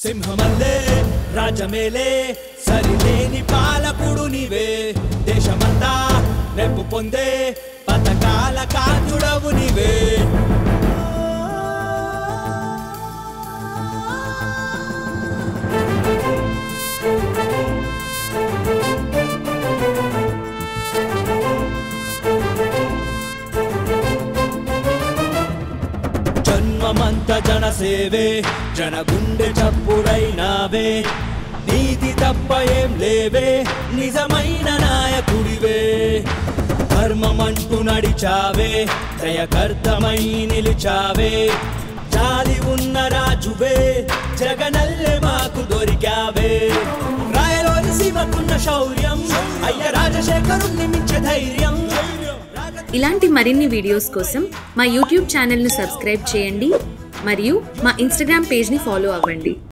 సింహమల్లే రాజమేలే సరిలేని పాలకుడు నీవే దేశమంతా నెప్పు పొందే పథకాల కాంతుడవు నీవే జన్మమంత జన సేవే జన గుండె చప్పుడైనావే నీతి తప్ప ఏం లేవే నిజమైన నాయకుడివే ధర్మమంటూ నడిచావే దయకర్తమై నిలిచావే జాలి ఉన్న రాజువే జగనల్లే మాకు దొరికావే రాయలోని సీమకున్న శౌర్యం అయ్య రాజశేఖరుణ్ణి మించే ధైర్యం ఇలాంటి మరిన్ని వీడియోస్ కోసం మా యూట్యూబ్ ఛానల్ను సబ్స్క్రైబ్ చేయండి మరియు మా ఇన్స్టాగ్రామ్ పేజ్ని ఫాలో అవ్వండి